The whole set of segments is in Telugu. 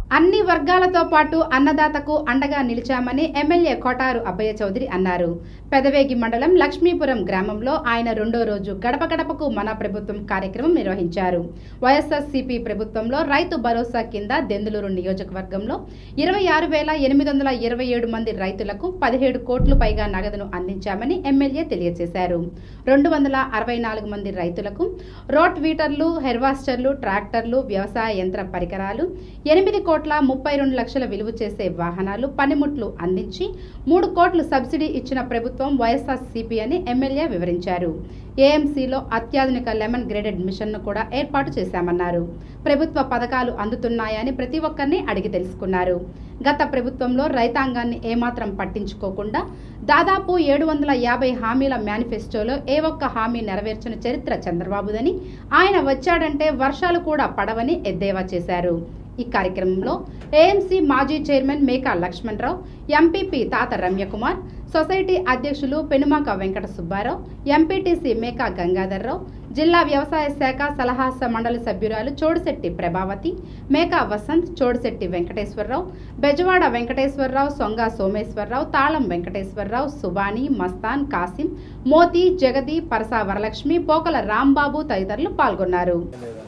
అన్ని వర్గాలతో పాటు అన్నదాతకు అండగా నిలిచామని ఎమ్మెల్యే కొటారు అబ్బయ్య చౌదరి అన్నారు పెదవేగి మండలం లక్ష్మీపురం గ్రామంలో ఆయన రెండో రోజు గడప గడపకు మన ప్రభుత్వం కార్యక్రమం నిర్వహించారు వైఎస్ఆర్సీపీ ప్రభుత్వంలో రైతు భరోసా కింద దెందులూరు నియోజకవర్గంలో ఇరవై ఆరు వేల ఎనిమిది వందల ఇరవై ఏడు మంది రైతులకు పదిహేడు కోట్లు పైగా నగదును అందించామని ఎమ్మెల్యే తెలియజేశారు రెండు వందల అరవై నాలుగు మంది రైతులకు రోట్ వీటర్లు హెర్వాస్టర్లు ట్రాక్టర్లు వ్యవసాయ యంత్ర పరికరాలు ఎనిమిది కోట్ల ముప్పై రెండు లక్షల విలువ చేసే వాహనాలు పనిముట్లు అందించి మూడు కోట్లు సబ్సిడీ ఇచ్చిన ప్రభుత్వం వైఎస్ఆర్సీపీ అని ఎమ్మెల్యే వివరించారు ఏఎంసీలో అత్యాధునిక లెమన్ గ్రేడెడ్ మిషన్ను కూడా ఏర్పాటు చేశామన్నారు ప్రభుత్వ పథకాలు అందుతున్నాయని ప్రతి ఒక్కరిని అడిగి తెలుసుకున్నారు గత ప్రభుత్వంలో రైతాంగాన్ని ఏమాత్రం పట్టించుకోకుండా దాదాపు ఏడు వందల యాభై హామీల మేనిఫెస్టోలో ఏ ఒక్క హామీ నెరవేర్చిన చరిత్ర చంద్రబాబుదని ఆయన వచ్చాడంటే వర్షాలు కూడా పడవని ఎద్దేవా చేశారు ఈ కార్యక్రమంలో ఏఎంసీ మాజీ చైర్మన్ మేకా లక్ష్మణరావు ఎంపీపీ తాత రమ్యకుమార్ సొసైటీ అధ్యక్షులు పెనుమాక వెంకట సుబ్బారావు ఎంపీటీసీ మేకా గంగాధర్రావు జిల్లా వ్యవసాయ శాఖ సలహా మండలి సభ్యురాలు చోడుశెట్టి ప్రభావతి మేకా వసంత్ చోడుశెట్టి వెంకటేశ్వరరావు బెజవాడ వెంకటేశ్వరరావు సొంగ సోమేశ్వరరావు తాళం వెంకటేశ్వరరావు సుబాని మస్తాన్ కాసిం మోతి జగతి పరసా వరలక్ష్మి పోకల రాంబాబు తదితరులు పాల్గొన్నారు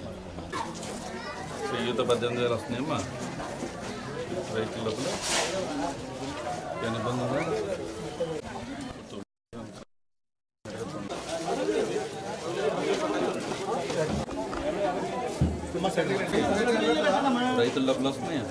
వెయ్యితో పద్దెనిమిది వేలు వస్తున్నాయమ్మా రైతుల లోపల ఏమైనా ఇబ్బంది ఉందా రైతుల లోపల వస్తున్నాయా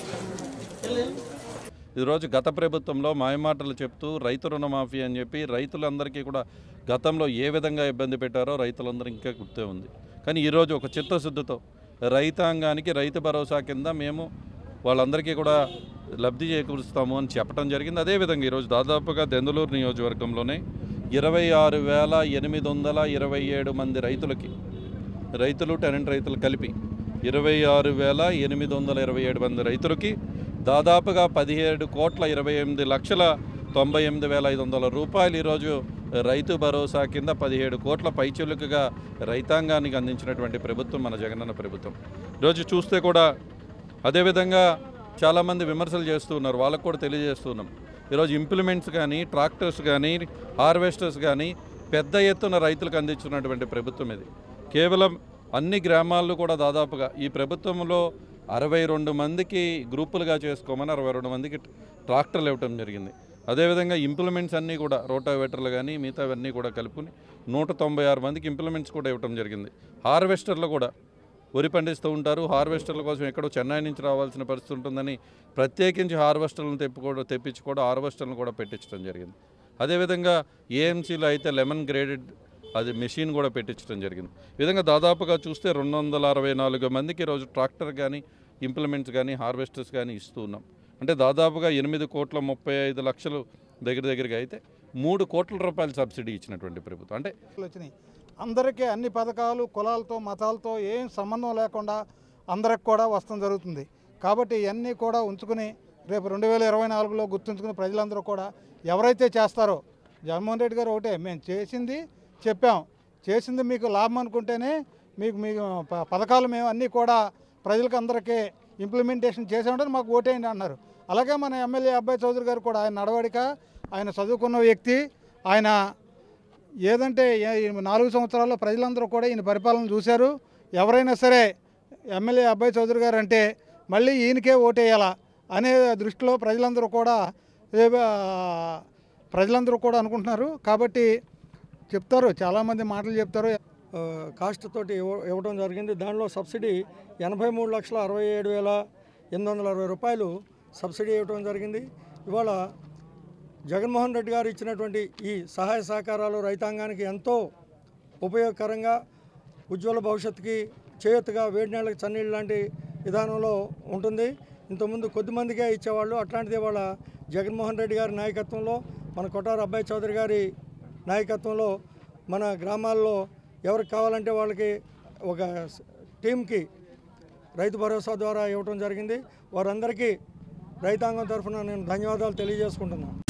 ఈరోజు గత ప్రభుత్వంలో మాయమాటలు చెప్తూ రైతు రుణమాఫీ అని చెప్పి రైతులందరికీ కూడా గతంలో ఏ విధంగా ఇబ్బంది పెట్టారో రైతులందరూ ఇంకా గుర్తే ఉంది కానీ ఈరోజు ఒక చిత్తశుద్ధితో రైతాంగానికి రైతు భరోసా కింద మేము వాళ్ళందరికీ కూడా లబ్ధి చేకూరుస్తాము అని చెప్పడం జరిగింది అదేవిధంగా ఈరోజు దాదాపుగా దెందులూరు నియోజకవర్గంలోనే ఇరవై ఆరు వేల ఎనిమిది వందల ఇరవై ఏడు మంది రైతులకి రైతులు టెనెంట్ రైతులు కలిపి ఇరవై ఆరు వేల ఎనిమిది వందల ఇరవై ఏడు మంది రైతులకి దాదాపుగా పదిహేడు కోట్ల ఇరవై ఎనిమిది లక్షల తొంభై ఎనిమిది వేల ఐదు వందల రూపాయలు ఈరోజు రైతు భరోసా కింద పదిహేడు కోట్ల పైచిలుకగా రైతాంగానికి అందించినటువంటి ప్రభుత్వం మన జగనన్న ప్రభుత్వం ఈరోజు చూస్తే కూడా అదేవిధంగా చాలామంది విమర్శలు చేస్తూ ఉన్నారు వాళ్ళకు కూడా తెలియజేస్తున్నాం ఈరోజు ఇంప్లిమెంట్స్ కానీ ట్రాక్టర్స్ కానీ హార్వెస్టర్స్ కానీ పెద్ద ఎత్తున రైతులకు అందించినటువంటి ప్రభుత్వం ఇది కేవలం అన్ని గ్రామాల్లో కూడా దాదాపుగా ఈ ప్రభుత్వంలో అరవై రెండు మందికి గ్రూపులుగా చేసుకోమని అరవై రెండు మందికి ట్రాక్టర్లు ఇవ్వటం జరిగింది అదేవిధంగా ఇంప్లిమెంట్స్ అన్నీ కూడా రోటావేటర్లు కానీ మిగతావన్నీ కూడా కలుపుకుని నూట తొంభై ఆరు మందికి ఇంప్లిమెంట్స్ కూడా ఇవ్వటం జరిగింది హార్వెస్టర్లు కూడా వరి పండిస్తూ ఉంటారు హార్వెస్టర్ల కోసం ఎక్కడో చెన్నై నుంచి రావాల్సిన పరిస్థితి ఉంటుందని ప్రత్యేకించి హార్వెస్టర్లను తెప్పుకోవడం తెప్పించుకోవడం హార్వెస్టర్లను కూడా పెట్టించడం జరిగింది అదేవిధంగా ఏఎంసీలో అయితే లెమన్ గ్రేడెడ్ అది మెషిన్ కూడా పెట్టించడం జరిగింది ఈ విధంగా దాదాపుగా చూస్తే రెండు వందల అరవై నాలుగు మందికి ఈరోజు ట్రాక్టర్ కానీ ఇంప్లిమెంట్స్ కానీ హార్వెస్టర్స్ కానీ ఇస్తూ ఉన్నాం అంటే దాదాపుగా ఎనిమిది కోట్ల ముప్పై ఐదు లక్షలు దగ్గర దగ్గరగా అయితే మూడు కోట్ల రూపాయల సబ్సిడీ ఇచ్చినటువంటి ప్రభుత్వం అంటే వచ్చినాయి అందరికీ అన్ని పథకాలు కులాలతో మతాలతో ఏం సంబంధం లేకుండా అందరికి కూడా వస్తడం జరుగుతుంది కాబట్టి ఇవన్నీ కూడా ఉంచుకుని రేపు రెండు వేల ఇరవై నాలుగులో గుర్తుంచుకుని ప్రజలందరూ కూడా ఎవరైతే చేస్తారో జగన్మోహన్ రెడ్డి గారు ఒకటే మేము చేసింది చెప్పాం చేసింది మీకు లాభం అనుకుంటేనే మీకు మీకు ప- పథకాలు మేము అన్నీ కూడా ప్రజలకు అందరికీ ఇంప్లిమెంటేషన్ చేసామంటే మాకు ఓటేయండి అన్నారు అలాగే మన ఎమ్మెల్యే అబ్బాయి చౌదరి గారు కూడా ఆయన నడవడిక ఆయన చదువుకున్న వ్యక్తి ఆయన ఏదంటే ఏ- ఈ నాలుగు సంవత్సరాల్లో ప్రజలందరూ కూడా ఈయన పరిపాలన చూశారు ఎవరైనా సరే ఎమ్మెల్యే అబ్బాయి చౌదరి గారు అంటే మళ్ళీ ఈయనకే ఓటేయాలా అనే దృష్టిలో ప్రజలందరూ కూడా ఏ- ఆ, ప్రజలందరూ కూడా అనుకుంటున్నారు కాబట్టి చెప్తారు చాలామంది మాటలు చెప్తారు ఆ, కాస్ట్ తోటి ఇవ్వ- ఇవ్వడం జరిగింది దానిలో సబ్సిడీ ఎనభై మూడు లక్షల అరవై ఏడు వేల ఎనిమిది వందల అరవై రూపాయలు సబ్సిడీ ఇవ్వడం జరిగింది ఇవాళ జగన్మోహన్ రెడ్డి గారు ఇచ్చినటువంటి ఈ సహాయ సహకారాలు రైతాంగానికి ఎంతో ఉపయోగకరంగా ఉజ్వల భవిష్యత్తుకి చేయూతగా వేడి నీళ్ళకి చన్నీళ్ళు లాంటి విధానంలో ఉంటుంది ఇంతకుముందు కొద్దిమందికే ఇచ్చేవాళ్ళు అట్లాంటిది ఇవాళ జగన్మోహన్ రెడ్డి గారి నాయకత్వంలో మన కొట్టారు అబ్బాయి చౌదరి గారి నాయకత్వంలో మన గ్రామాల్లో ఎవరికి కావాలంటే వాళ్ళకి ఒక స్- టీంకి రైతు భరోసా ద్వారా ఇవ్వటం జరిగింది వారందరికీ రైతాంగం తరఫున నేను ధన్యవాదాలు తెలియజేసుకుంటున్నాను